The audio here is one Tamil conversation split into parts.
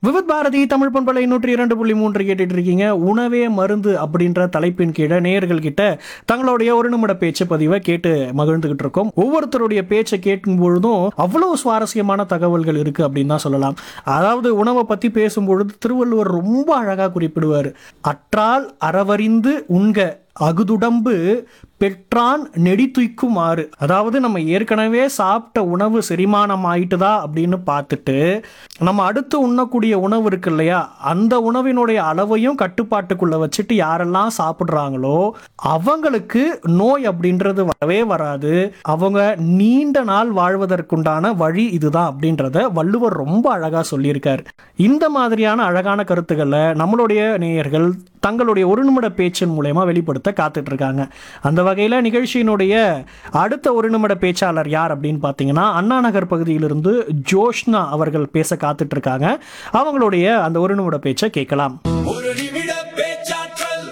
விவித் பாரதி தமிழ் பண்பலை நூற்றி இரண்டு புள்ளி மூன்று கேட்டுட்டு இருக்கீங்க உணவே மருந்து அப்படின்ற தலைப்பின் கீழே நேயர்கள் கிட்ட தங்களுடைய ஒரு நிமிட பேச்சு பதிவை கேட்டு மகிழ்ந்துகிட்டு இருக்கோம் ஒவ்வொருத்தருடைய பேச்சை கேட்கும் பொழுதும் அவ்வளவு சுவாரஸ்யமான தகவல்கள் இருக்கு அப்படின்னு தான் சொல்லலாம் அதாவது உணவை பத்தி பேசும்பொழுது திருவள்ளுவர் ரொம்ப அழகா குறிப்பிடுவார் அற்றால் அறவறிந்து உண்க அகுதுடம்பு பெற்றான் நெடித்துய்க்குமாறு அதாவது நம்ம ஏற்கனவே சாப்பிட்ட உணவு செரிமானம் ஆயிட்டுதா அப்படின்னு பார்த்துட்டு நம்ம அடுத்து உண்ணக்கூடிய உணவு இருக்கு இல்லையா அந்த உணவினுடைய அளவையும் கட்டுப்பாட்டுக்குள்ள வச்சுட்டு யாரெல்லாம் சாப்பிட்றாங்களோ அவங்களுக்கு நோய் அப்படின்றது வரவே வராது அவங்க நீண்ட நாள் வாழ்வதற்குண்டான வழி இதுதான் அப்படின்றத வள்ளுவர் ரொம்ப அழகா சொல்லியிருக்கார் இந்த மாதிரியான அழகான கருத்துக்களை நம்மளுடைய நேயர்கள் தங்களுடைய ஒரு நிமிட பேச்சின் மூலயமா வெளிப்படுத்த காத்துட்டு இருக்காங்க அந்த வகையில் நிகழ்ச்சியினுடைய அடுத்த ஒரு நிமிட பேச்சாளர் யார் அப்படின்னு பார்த்தீங்கன்னா அண்ணா நகர் பகுதியிலிருந்து ஜோஷ்னா அவர்கள் பேச காத்துட்டு இருக்காங்க அவங்களுடைய அந்த ஒரு நிமிட பேச்சை கேட்கலாம் ஒரு நிமிட பேச்சாற்றல்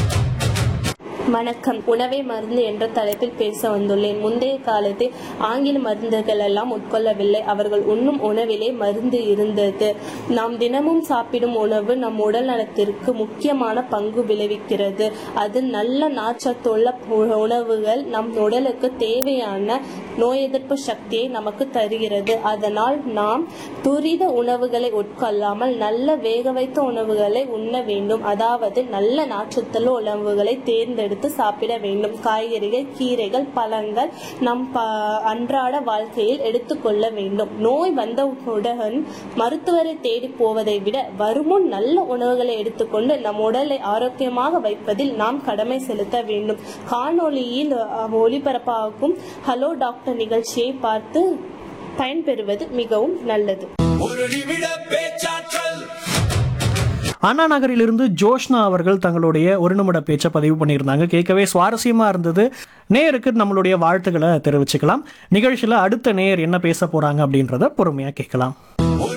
வணக்கம் உணவே மருந்து என்ற தலைப்பில் பேச வந்துள்ளேன் முந்தைய காலத்தில் ஆங்கில மருந்துகள் எல்லாம் உட்கொள்ளவில்லை அவர்கள் உண்ணும் உணவிலே மருந்து இருந்தது நாம் தினமும் சாப்பிடும் உணவு நம் உடல் நலத்திற்கு முக்கியமான பங்கு விளைவிக்கிறது அது நல்ல நாச்சத்துள்ள உ- உணவுகள் நம் உடலுக்கு தேவையான நோய் எதிர்ப்பு சக்தியை நமக்கு தருகிறது அதனால் நாம் துரித உணவுகளை உட்கொள்ளாமல் நல்ல வேக வைத்த உணவுகளை உண்ண வேண்டும் அதாவது நல்ல நாற்றத்துள்ள உணவுகளை தேர்ந்தெடுத்து சாப்பிட வேண்டும் காய்கறிகள் கீரைகள் பழங்கள் நம் ப- அன்றாட வாழ்க்கையில் எடுத்துக்கொள்ள வேண்டும் நோய் வந்தவுடன் மருத்துவரை தேடி போவதை விட வருமுன் நல்ல உணவுகளை எடுத்துக்கொண்டு நம் உடலை ஆரோக்கியமாக வைப்பதில் நாம் கடமை செலுத்த வேண்டும் காணொளியில் அஹ், ஒளிபரப்பாகும் ஹலோ டாக்டர் நிகழ்ச்சியை பார்த்து பயன்பெறுவது மிகவும் நல்லது ஒரு நிமிட பேச்சாற்றல் அண்ணா நகரிலிருந்து ஜோஷ்னா அவர்கள் தங்களுடைய ஒரு நிமிட பேச்சை பதிவு பண்ணியிருந்தாங்க கேட்கவே சுவாரஸ்யமா இருந்தது நேயருக்கு நம்மளுடைய வாழ்த்துக்களை தெரிவிச்சுக்கலாம் நிகழ்ச்சியில் அடுத்த நேயர் என்ன பேச போறாங்க அப்படின்றத பொறுமையா கேட்கலாம் ஒரு